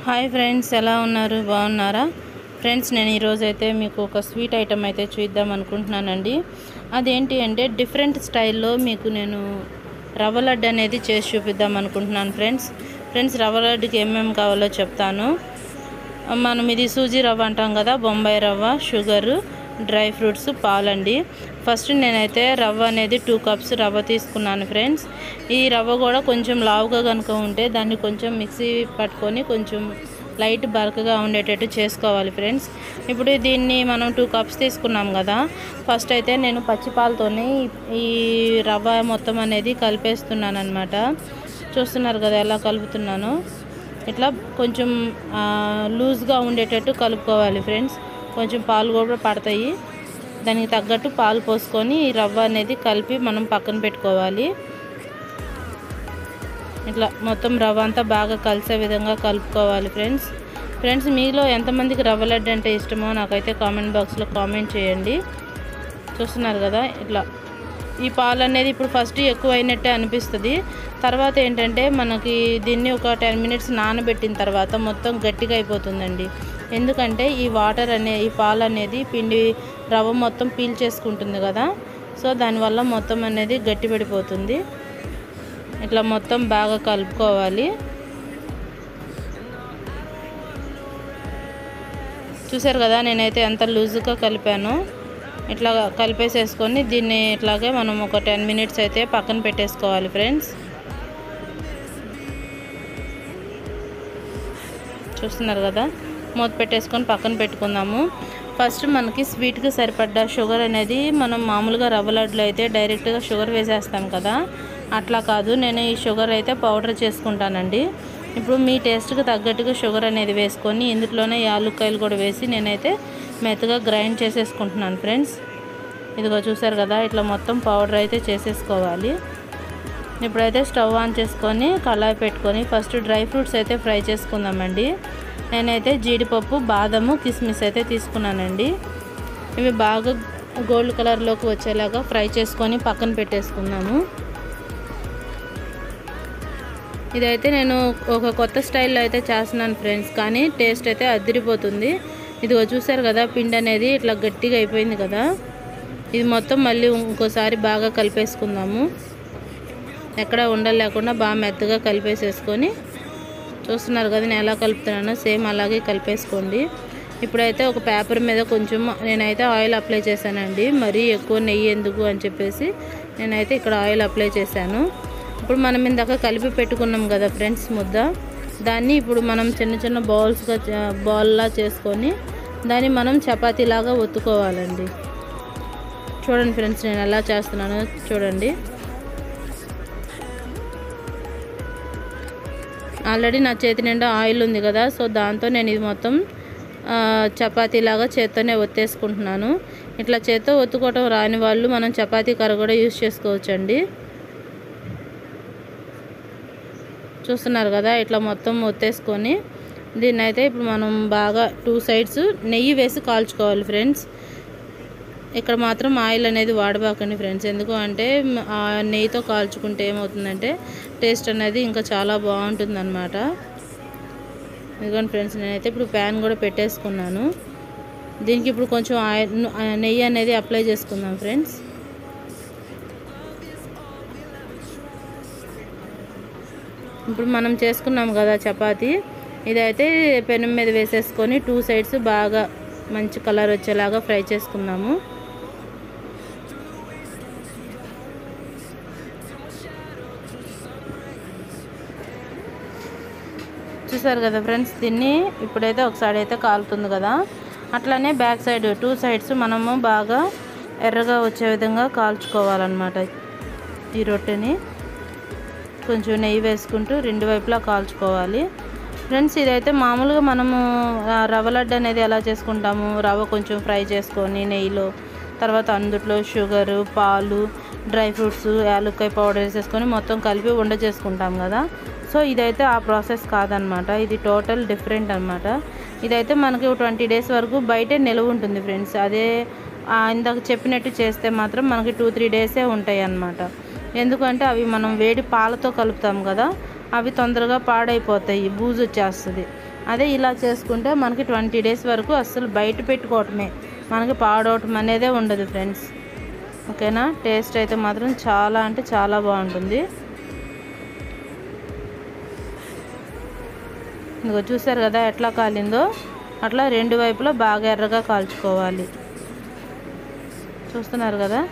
Hi friends ఎలా ఉన్నారు బాగున్నారా ఫ్రెండ్స్ నేను ఈరోజు అయితే మీకు ఒక స్వీట్ ఐటమ్ అయితే చూద్దాం అనుకుంటున్నానండి అదేంటి అంటే డిఫరెంట్ స్టైల్లో మీకు నేను రవ్వ లడ్డు అనేది చేసి చూపిద్దాం అనుకుంటున్నాను ఫ్రెండ్స్ ఫ్రెండ్స్ రవ్వ లడ్డుకి ఏమేమి కావాలో చెప్తాను మనం ఇది సూజీ రవ్వ అంటాం కదా బొంబాయి రవ్వ షుగరు డ్రై ఫ్రూట్స్ పాలండి ఫస్ట్ నేనైతే రవ్వ అనేది టూ కప్స్ రవ్వ తీసుకున్నాను ఫ్రెండ్స్ ఈ రవ్వ కూడా కొంచెం లావుగా కనుక ఉంటే దాన్ని కొంచెం మిక్సీ పట్టుకొని కొంచెం లైట్ బరకగా ఉండేటట్టు చేసుకోవాలి ఫ్రెండ్స్ ఇప్పుడు దీన్ని మనం టూ కప్స్ తీసుకున్నాం కదా ఫస్ట్ అయితే నేను పచ్చిపాలతోనే ఈ రవ్వ మొత్తం అనేది కలిపేస్తున్నాను అనమాట చూస్తున్నారు కదా ఎలా కలుపుతున్నాను ఇట్లా కొంచెం ఆ, లూజ్గా ఉండేటట్టు కలుపుకోవాలి ఫ్రెండ్స్ కొంచెం పాలు కూడా పడతాయి దానికి తగ్గట్టు పాలు పోసుకొని ఈ రవ్వ అనేది కలిపి మనం పక్కన పెట్టుకోవాలి ఇట్లా మొత్తం రవ్వ అంతా బాగా కలిసే విధంగా కలుపుకోవాలి ఫ్రెండ్స్ ఫ్రెండ్స్ మీలో ఎంతమందికి రవ్వ లడ్డు అంటే ఇష్టమో నాకైతే కామెంట్ బాక్స్లో కామెంట్ చేయండి చూస్తున్నారు కదా ఇట్లా ఈ పాలు అనేది ఇప్పుడు ఫస్ట్ ఎక్కువ అయినట్టే అనిపిస్తుంది తర్వాత ఏంటంటే మనకి దీన్ని ఒక టెన్ మినిట్స్ నానబెట్టిన తర్వాత మొత్తం గట్టిగా అయిపోతుందండి ఎందుకంటే ఈ వాటర్ అనే ఈ పాలు అనేది పిండి రవ్వ మొత్తం పీల్చేసుకుంటుంది కదా సో దానివల్ల మొత్తం అనేది గట్టిపడిపోతుంది ఇట్లా మొత్తం బాగా కలుపుకోవాలి చూసారు కదా నేనైతే ఎంత లూజుగా కలిపాను ఇట్లా కలిపేసేసుకొని దీన్ని ఇట్లాగే మనం ఒక టెన్ మినిట్స్ అయితే పక్కన పెట్టేసుకోవాలి ఫ్రెండ్స్ చూస్తున్నారు కదా మూత పెట్టేసుకొని పక్కన పెట్టుకుందాము ఫస్ట్ మనకి స్వీట్కి సరిపడ్డ షుగర్ అనేది మనం మామూలుగా రవ్వ లడ్డులో అయితే డైరెక్ట్గా షుగర్ వేసేస్తాం కదా అట్లా కాదు నేను ఈ షుగర్ అయితే పౌడర్ చేసుకుంటానండి ఇప్పుడు మీ టేస్ట్కి తగ్గట్టుగా షుగర్ అనేది వేసుకొని ఇందులోనే యాలుక్కాయలు కూడా వేసి నేనైతే మెత్తగా గ్రైండ్ చేసేసుకుంటున్నాను ఫ్రెండ్స్ ఇదిగో చూసారు కదా ఇట్లా మొత్తం పౌడర్ అయితే చేసేసుకోవాలి ఇప్పుడైతే స్టవ్ ఆన్ చేసుకొని కళాయి పెట్టుకొని ఫస్ట్ డ్రై ఫ్రూట్స్ అయితే ఫ్రై చేసుకుందామండి నేనైతే జీడిపప్పు బాదము కిస్మిస్ అయితే తీసుకున్నానండి ఇవి బాగా గోల్డ్ కలర్లోకి వచ్చేలాగా ఫ్రై చేసుకొని పక్కన పెట్టేసుకుందాము ఇదైతే నేను ఒక కొత్త స్టైల్లో అయితే చేస్తున్నాను ఫ్రెండ్స్ కానీ టేస్ట్ అయితే అదిరిపోతుంది ఇదిగో చూసారు కదా పిండి అనేది ఇట్లా గట్టిగా అయిపోయింది కదా ఇది మొత్తం మళ్ళీ ఇంకోసారి బాగా కలిపేసుకుందాము ఎక్కడ ఉండలు లేకుండా బాగా మెత్తగా కలిపేసేసుకొని చూస్తున్నారు కదా నేను ఎలా కలుపుతున్నానో సేమ్ అలాగే కలిపేసుకోండి ఇప్పుడైతే ఒక పేపర్ మీద కొంచెం నేనైతే ఆయిల్ అప్లై చేశానండి మరీ ఎక్కువ నెయ్యి ఎందుకు అని చెప్పేసి నేనైతే ఇక్కడ ఆయిల్ అప్లై చేశాను ఇప్పుడు మనం ఇందాక కలిపి పెట్టుకున్నాం కదా ఫ్రెండ్స్ ముద్ద దాన్ని ఇప్పుడు మనం చిన్న చిన్న బౌల్స్గా బాల్లా చేసుకొని దాన్ని మనం చపాతీలాగా ఒత్తుకోవాలండి చూడండి ఫ్రెండ్స్ నేను ఎలా చేస్తున్నానో చూడండి ఆల్రెడీ నా చేతి నిండా ఆయిల్ ఉంది కదా సో దాంతో నేను ఇది మొత్తం ఆ, చపాతీలాగా చేత్తోనే ఒత్తేసుకుంటున్నాను ఇట్లా చేత్తో ఒత్తుకోవటం రాని వాళ్ళు మనం చపాతీ కర్ర కూడా యూస్ చేసుకోవచ్చండి చూస్తున్నారు కదా ఇట్లా మొత్తం ఒత్తేసుకొని దీన్ని అయితే ఇప్పుడు మనం బాగా టూ సైడ్స్ నెయ్యి వేసి కాల్చుకోవాలి ఫ్రెండ్స్ ఇక్కడ మాత్రం ఆయిల్ అనేది వాడబాకండి ఫ్రెండ్స్ ఎందుకు అంటే మ- ఆ నెయ్యితో కాల్చుకుంటే ఏమవుతుందంటే టేస్ట్ అనేది ఇంకా చాలా బాగుంటుంది అనమాట ఇదిగోండి ఫ్రెండ్స్ నేనైతే ఇప్పుడు ప్యాన్ కూడా పెట్టేసుకున్నాను దీనికి ఇప్పుడు కొంచెం ఆయిల్ ఆ నెయ్యి అనేది అప్లై చేసుకుందాం ఫ్రెండ్స్ ఇప్పుడు మనం చేసుకున్నాం కదా చపాతీ ఇదైతే పెనం మీద వేసేసుకొని టూ సైడ్స్ బాగా మంచి కలర్ వచ్చేలాగా ఫ్రై చేసుకుందాము చూసారు కదా ఫ్రెండ్స్ దీన్ని ఇప్పుడైతే ఒక సైడ్ అయితే కాలుతుంది కదా అట్లానే బ్యాక్ సైడ్ టూ సైడ్స్ మనము బాగా ఎర్రగా వచ్చే విధంగా కాల్చుకోవాలన్నమాట ఈ రొట్టెని కొంచెం నెయ్యి వేసుకుంటూ రెండు వైపులా కాల్చుకోవాలి ఫ్రెండ్స్ ఇదైతే మామూలుగా మనము ఆ, రవ్వ లడ్డు అనేది ఎలా చేసుకుంటాము రవ్వ కొంచెం ఫ్రై చేసుకొని నెయ్యిలో తర్వాత అందుట్లో షుగరు పాలు డ్రై ఫ్రూట్స్ యాలక్కాయ పౌడర్ వేసేసుకొని మొత్తం కలిపి ఉండ చేసుకుంటాం కదా సో ఇదైతే ఆ ప్రాసెస్ కాదనమాట ఇది టోటల్ డిఫరెంట్ అనమాట ఇదైతే మనకి ట్వంటీ డేస్ వరకు బయటే నిల్వ ఉంటుంది ఫ్రెండ్స్ అదే ఆ, ఇందాక చెప్పినట్టు చేస్తే మాత్రం మనకి టూ త్రీ డేసే ఉంటాయి అన్నమాట ఎందుకంటే అవి మనం వేడి పాలతో కలుపుతాం కదా అవి తొందరగా పాడైపోతాయి బూజు వచ్చేస్తుంది అదే ఇలా చేసుకుంటే మనకి ట్వంటీ డేస్ వరకు అస్సలు బయట పెట్టుకోవటమే మనకి పాడవటం అనేదే ఉండదు ఫ్రెండ్స్ ఓకేనా టేస్ట్ అయితే మాత్రం చాలా అంటే చాలా బాగుంటుంది ఇదిగో చూసారు కదా ఎట్లా కాలిందో అట్లా రెండు వైపులా బాగా ఎర్రగా కాల్చుకోవాలి చూస్తున్నారు కదా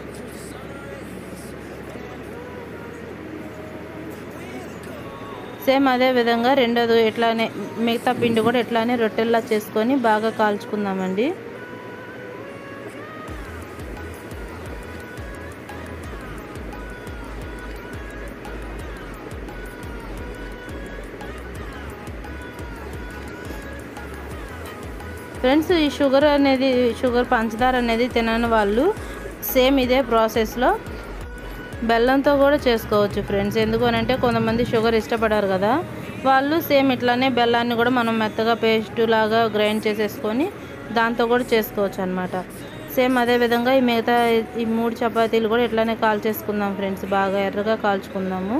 సేమ్ అదే విధంగా రెండోది ఇట్లానే మిగతా పిండి కూడా ఇట్లానే రొట్టెల్లా చేసుకొని బాగా కాల్చుకుందామండి ఫ్రెండ్స్ ఈ షుగర్ అనేది షుగర్ పంచదార అనేది తినని వాళ్ళు సేమ్ ఇదే ప్రాసెస్లో బెల్లంతో కూడా చేసుకోవచ్చు ఫ్రెండ్స్ ఎందుకు అని అంటే కొంతమంది షుగర్ ఇష్టపడారు కదా వాళ్ళు సేమ్ ఇట్లానే బెల్లాన్ని కూడా మనం మెత్తగా పేస్ట్ లాగా గ్రైండ్ చేసేసుకొని దాంతో కూడా చేసుకోవచ్చు అనమాట సేమ్ అదే విధంగా ఈ మిగతా ఈ మూడు చపాతీలు కూడా ఇట్లానే కాల్చేసుకుందాం ఫ్రెండ్స్ బాగా ఎర్రగా కాల్చుకుందాము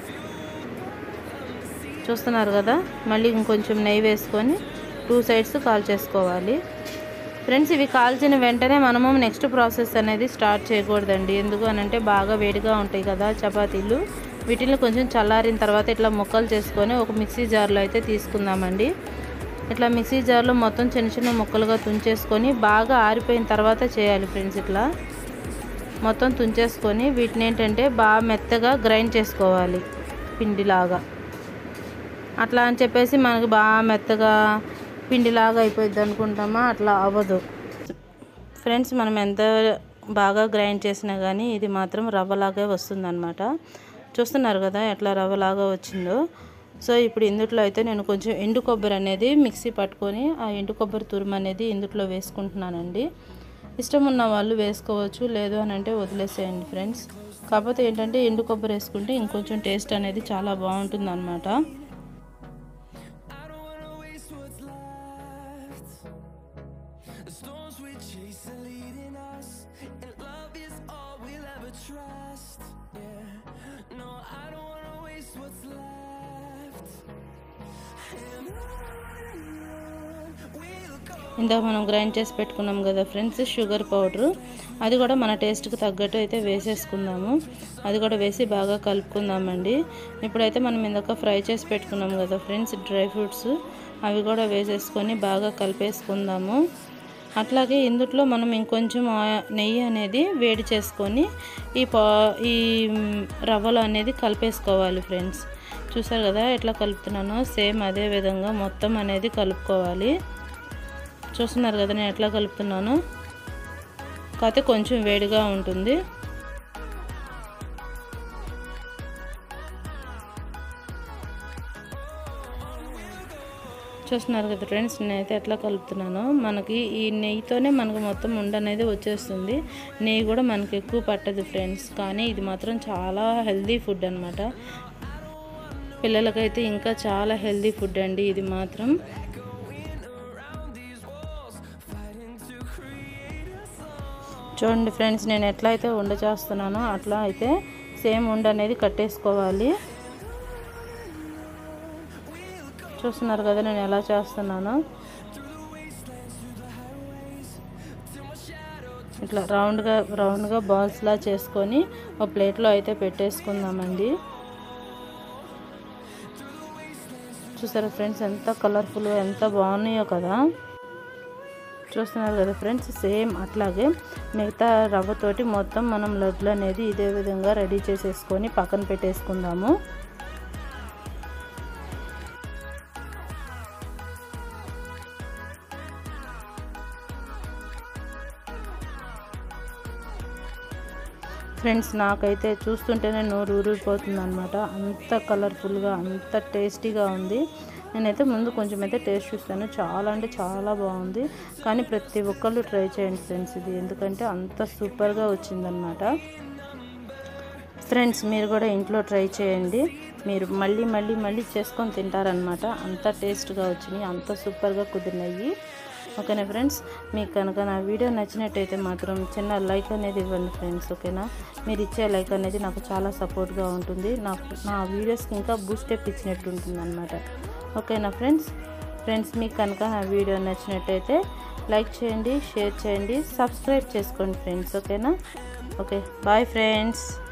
చూస్తున్నారు కదా మళ్ళీ ఇంకొంచెం నెయ్యి వేసుకొని టూ సైడ్స్ కాల్చేసుకోవాలి ఫ్రెండ్స్ ఇవి కాల్చిన వెంటనే మనము నెక్స్ట్ ప్రాసెస్ అనేది స్టార్ట్ చేయకూడదండి ఎందుకు అని అంటే బాగా వేడిగా ఉంటాయి కదా చపాతీలు వీటిని కొంచెం చల్లారిన తర్వాత ఇట్లా ముక్కలు చేసుకొని ఒక మిక్సీ జార్లో అయితే తీసుకుందామండి ఇట్లా మిక్సీ జార్లో మొత్తం చిన్న చిన్న ముక్కలుగా తుంచేసుకొని బాగా ఆరిపోయిన తర్వాత చేయాలి ఫ్రెండ్స్ ఇట్లా మొత్తం తుంచేసుకొని వీటిని ఏంటంటే బాగా మెత్తగా గ్రైండ్ చేసుకోవాలి పిండిలాగా అట్లా అని చెప్పేసి మనకి బాగా మెత్తగా పిండిలాగా అయిపోయింది అనుకుంటామా అట్లా అవ్వదు ఫ్రెండ్స్ మనం ఎంత బాగా గ్రైండ్ చేసినా కానీ ఇది మాత్రం రవ్వలాగే వస్తుందన్నమాట చూస్తున్నారు కదా ఎట్లా రవ్వలాగా వచ్చిందో సో ఇప్పుడు ఇందుట్లో అయితే నేను కొంచెం ఎండు కొబ్బరి అనేది మిక్సీ పట్టుకొని ఆ ఎండు కొబ్బరి తురుము అనేది ఇందుట్లో వేసుకుంటున్నానండి ఇష్టం ఉన్న వాళ్ళు వేసుకోవచ్చు లేదు అని అంటే వదిలేసేయండి ఫ్రెండ్స్ కాకపోతే ఏంటంటే ఎండు కొబ్బరి వేసుకుంటే ఇంకొంచెం టేస్ట్ అనేది చాలా బాగుంటుంది అనమాట The storms we chase are leading us, and love is all we'll ever trust. Yeah, no, I don't wanna waste what's left. And on we'll go. ఇందాక మనం గ్రైండ్ చేసి పెట్టుకున్నాం కదా ఫ్రెండ్స్ షుగర్ పౌడర్ అది కూడా మన టేస్ట్కి తగ్గట్టు అయితే వేసేసుకుందాము అది కూడా వేసి బాగా కలుపుకుందామండి ఇప్పుడైతే మనం ఇందాక ఫ్రై చేసి పెట్టుకున్నాం కదా ఫ్రెండ్స్ డ్రై ఫ్రూట్స్ అవి కూడా వేసేసుకొని బాగా కలిపేసుకుందాము అట్లాగే ఇందుట్లో మనం ఇంకొంచెం ఆ- నెయ్యి అనేది వేడి చేసుకొని ఈ పా ఈ మ్, రవ్వలో అనేది కలిపేసుకోవాలి ఫ్రెండ్స్ చూసారు కదా ఎట్లా కలుపుతున్నానో సేమ్ అదే విధంగా మొత్తం అనేది కలుపుకోవాలి చూస్తున్నారు కదా నేను ఎట్లా కలుపుతున్నాను కాకపోతే కొంచెం వేడిగా ఉంటుంది చూస్తున్నారు కదా ఫ్రెండ్స్ నేనైతే ఎట్లా కలుపుతున్నానో మనకి ఈ నెయ్యితోనే మనకు మొత్తం ఉండ అనేది వచ్చేస్తుంది నెయ్యి కూడా మనకి ఎక్కువ పట్టదు ఫ్రెండ్స్ కానీ ఇది మాత్రం చాలా హెల్దీ ఫుడ్ అనమాట పిల్లలకైతే ఇంకా చాలా హెల్దీ ఫుడ్ అండి ఇది మాత్రం చూడండి ఫ్రెండ్స్ నేను ఎట్లా అయితే ఉండ చేస్తున్నానో అట్లా అయితే సేమ్ ఉండ అనేది కట్టేసుకోవాలి చూస్తున్నారు కదా నేను ఎలా చేస్తున్నానో ఇట్లా రౌండ్గా రౌండ్గా బాల్స్లా చేసుకొని ఒక ప్లేట్లో అయితే పెట్టేసుకుందామండి చూసారా ఫ్రెండ్స్ ఎంత కలర్ఫుల్ ఎంత బాగున్నాయో కదా చూస్తున్నారు కదా ఫ్రెండ్స్ సేమ్ అట్లాగే మిగతా రవ్వతోటి మొత్తం మనం లడ్లు అనేది ఇదే విధంగా రెడీ చేసేసుకొని పక్కన పెట్టేసుకుందాము ఫ్రెండ్స్ నాకైతే చూస్తుంటేనే నోరు ఊరిపోతుంది అనమాట అంత కలర్ఫుల్గా అంత టేస్టీగా ఉంది నేనైతే ముందు కొంచెం అయితే టేస్ట్ చూస్తాను చాలా అంటే చాలా బాగుంది కానీ ప్రతి ఒక్కళ్ళు ట్రై చేయండి ఫ్రెండ్స్ ఇది ఎందుకంటే అంత సూపర్గా వచ్చిందనమాట ఫ్రెండ్స్ మీరు కూడా ఇంట్లో ట్రై చేయండి మీరు మళ్ళీ మళ్ళీ మళ్ళీ చేసుకొని తింటారనమాట అంత టేస్ట్గా వచ్చినాయి అంత సూపర్గా కుదిరినాయి ఓకేనా ఫ్రెండ్స్ మీకు కనుక నా వీడియో నచ్చినట్టయితే మాత్రం చిన్న లైక్ అనేది ఇవ్వండి ఫ్రెండ్స్ ఓకేనా మీరు ఇచ్చే లైక్ అనేది నాకు చాలా సపోర్ట్గా ఉంటుంది నాకు నా వీడియోస్కి ఇంకా బూస్టెప్ ఇచ్చినట్టు ఉంటుంది అనమాట ఓకేనా ఫ్రెండ్స్ ఫ్రెండ్స్ మీకు కనుక నా వీడియో నచ్చినట్టయితే లైక్ చేయండి షేర్ చేయండి సబ్స్క్రైబ్ చేసుకోండి ఫ్రెండ్స్ ఓకేనా ఓకే బాయ్ ఫ్రెండ్స్